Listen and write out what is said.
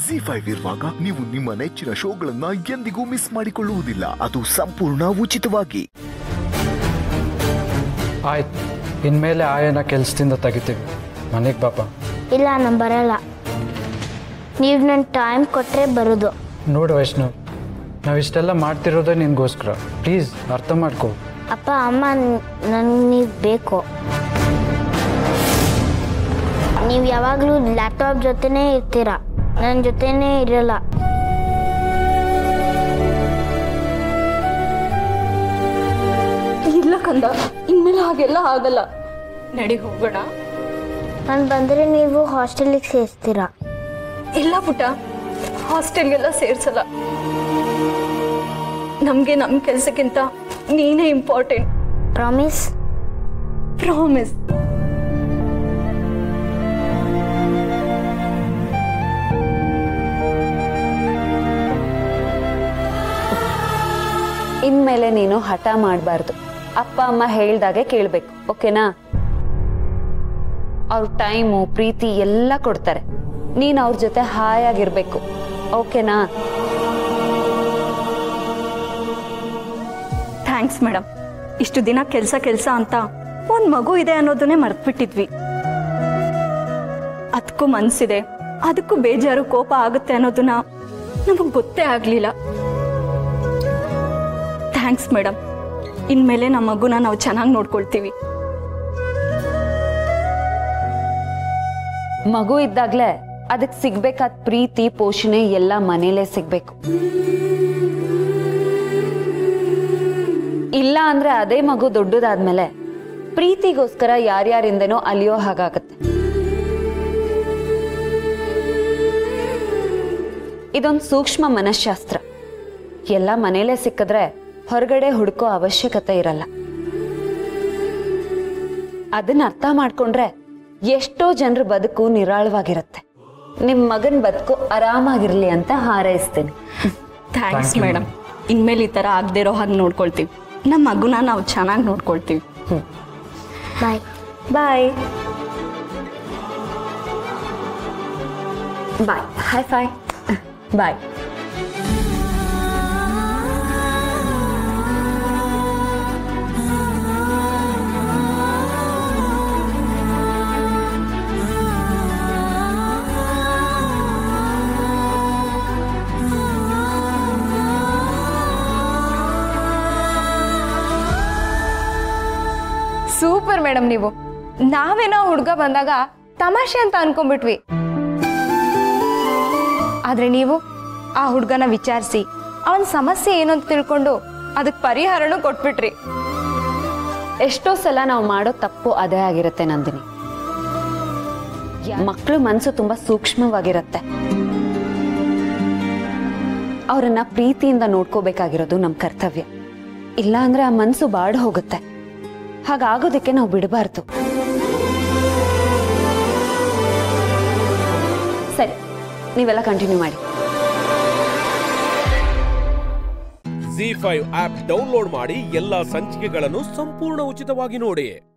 G five ಇರುವಾಗ ನೀವು ನಿಮ್ಮ ನೆಚ್ಚಿನ ಶೋಗಳನ್ನ ಎಂದಿಗೂ ಮಿಸ್ ಮಾಡಿಕೊಳ್ಳುವುದಿಲ್ಲ ಅದು ಸಂಪೂರ್ಣ ಉಚಿತವಾಗಿ ಆಯ್ತು ಇನ್ಮೇಲೆ ಆಯನ ಕೆಲಸದಿಂದ ತೆಗಿತೀವಿ ಮನೆಗೆ ಪಾಪ ಇಲ್ಲ ನಾನು ಬರಲ್ಲ ನೀವು ನನ್ನ ಟೈಮ್ ಕೊಟ್ಟರೆ ಬರೋದು ನೋಡು ವೈಷ್ಣವ್ ನಾವು ಇಷ್ಟೆಲ್ಲ ಮಾಡ್ತಿರೋದೇ ನಿನಗೋಸ್ಕರ ಪ್ಲೀಸ್ ಅರ್ಥ ಮಾಡ್ಕೋ ಅಪ್ಪ ಅಮ್ಮ ನನಗೆ ನೀವು ಬೇಕು ನೀವು ಯಾವಾಗಲೂ ಲ್ಯಾಪ್ಟಾಪ್ ಜೊತೆನೇ ಇರ್ತೀರಾ ನನ್ನ ಜೊತೆನೇ ಇರಲ್ಲ ಇಲ್ಲ ಕಂದ ಇನ್ಮೇಲೆ ಹಾಗೆಲ್ಲ ಆಗಲ್ಲ ನಡಿ ಹೋಗೋಣ ನಾನು ಬಂದರೆ ನೀವು ಹಾಸ್ಟೆಲಿಗೆ ಸೇರಿಸ್ತೀರಾ ಇಲ್ಲ ಪುಟ್ಟ ಹಾಸ್ಟೆಲ್ಗೆಲ್ಲ ಸೇರ್ಸಲ್ಲ ನಮಗೆ ನಮ್ಮ ಕೆಲಸಕ್ಕಿಂತ ನೀನೇ ಇಂಪಾರ್ಟೆಂಟ್ ಪ್ರಾಮಿಸ್ ಪ್ರಾಮಿಸ್ ಇನ್ಮೇಲೆ ನೀನು ಹಠ ಮಾಡಬಾರ್ದು ಅಪ್ಪ ಅಮ್ಮ ಹೇಳ್ದಾಗೆ ಕೇಳ್ಬೇಕು ಓಕೆನಾ ಅವ್ರ ಟೈಮು ಪ್ರೀತಿ ಎಲ್ಲ ಕೊಡ್ತಾರೆ ನೀನು ಅವ್ರ ಜೊತೆ ಹಾಯಾಗಿರ್ಬೇಕು ಓಕೆನಾ ಥ್ಯಾಂಕ್ಸ್ ಮೇಡಮ್ ಇಷ್ಟು ದಿನ ಕೆಲಸ ಕೆಲಸ ಅಂತ ಒಂದು ಮಗು ಇದೆ ಅನ್ನೋದನ್ನೇ ಮರ್ತ್ಬಿಟ್ಟಿದ್ವಿ ಅದಕ್ಕೂ ಮನ್ಸಿದೆ ಅದಕ್ಕೂ ಬೇಜಾರು ಕೋಪ ಆಗುತ್ತೆ ಅನ್ನೋದನ್ನ ನಮಗೆ ಗೊತ್ತೇ ಆಗಲಿಲ್ಲ ಥ್ಯಾಂಕ್ಸ್ ಮೇಡಮ್ ಇನ್ಮೇಲೆ ನಮ್ಮ ಮಗುನ ನಾವು ಚೆನ್ನಾಗಿ ನೋಡ್ಕೊಳ್ತೀವಿ ಮಗು ಇದ್ದಾಗ್ಲೇ ಅದಕ್ಕೆ ಸಿಗ್ಬೇಕಾದ ಪ್ರೀತಿ ಪೋಷಣೆ ಎಲ್ಲ ಮನೇಲೇ ಸಿಗ್ಬೇಕು ಇಲ್ಲ ಅಂದ್ರೆ ಅದೇ ಮಗು ದೊಡ್ಡದಾದ್ಮೇಲೆ ಪ್ರೀತಿಗೋಸ್ಕರ ಯಾರ್ಯಾರಿಂದನೋ ಅಲಿಯೋ ಹಾಗಾಗತ್ತೆ ಇದೊಂದು ಸೂಕ್ಷ್ಮ ಮನಃಶಾಸ್ತ್ರ ಎಲ್ಲ ಮನೇಲೇ ಸಿಕ್ಕಿದ್ರೆ ಹೊರಗಡೆ ಹುಡುಕೋ ಅವಶ್ಯಕತೆ ಇರಲ್ಲ ಅದನ್ನ ಅರ್ಥ ಮಾಡ್ಕೊಂಡ್ರೆ ಎಷ್ಟೋ ಜನರ ಬದುಕು ನಿರಾಳವಾಗಿರತ್ತೆ ನಿಮ್ ಮಗನ್ ಬದುಕು ಆರಾಮಾಗಿರ್ಲಿ ಅಂತ ಹಾರೈಸ್ತೀನಿ ಥ್ಯಾಂಕ್ಸ್ ಮೇಡಮ್ ಇನ್ಮೇಲೆ ಈ ಥರ ಆಗದೆ ಇರೋ ಹಾಗೆ ನೋಡ್ಕೊಳ್ತೀವಿ ನಮ್ಮ ಮಗುನ ನಾವು ಚೆನ್ನಾಗಿ ನೋಡ್ಕೊಳ್ತೀವಿ bye bye bye hi fi bye super madam ನೀವು ನಾವೇನೋ ಹುಡುಗ ಬಂದಾಗ ತಮಾಷೆ ಅಂತ ಅನ್ಕೊಂಡ್ಬಿಟ್ವಿ ಆದ್ರೆ ನೀವು ಆ ಹುಡುಗನ ವಿಚಾರಿಸಿ ಅವನ ಸಮಸ್ಯೆ ಏನು ಅಂತ ತಿಳ್ಕೊಂಡು ಅದಕ್ಕೆ ಪರಿಹಾರನೂ ಕೊಟ್ಬಿಟ್ರಿ ಎಷ್ಟೋ ಸಲ ನಾವು ಮಾಡೋ ತಪ್ಪು ಅದೇ ಆಗಿರುತ್ತೆ ನಂದಿನಿ ಮಕ್ಕಳು ಮನಸ್ಸು ತುಂಬಾ ಸೂಕ್ಷ್ಮವಾಗಿರತ್ತೆ ಅವರನ್ನ ಪ್ರೀತಿಯಿಂದ ನೋಡ್ಕೋಬೇಕಾಗಿರೋದು ನಮ್ಮ ಕರ್ತವ್ಯ ಇಲ್ಲ ಅಂದ್ರೆ ಆ ಮನಸ್ಸು ಬಾಡ್ ಹೋಗುತ್ತೆ ಹಾಗಾಗೋದಕ್ಕೆ ನಾವು ಬಿಡಬಾರ್ದು ಸರಿ ನೀವೆಲ್ಲ ಕಂಟಿನ್ಯೂ ಮಾಡಿ ಜಿ ಫೈವ್ ಆಪ್ ಡೌನ್ಲೋಡ್ ಮಾಡಿ ಎಲ್ಲಾ ಸಂಚಿಕೆಗಳನ್ನು ಸಂಪೂರ್ಣ ಉಚಿತವಾಗಿ ನೋಡಿ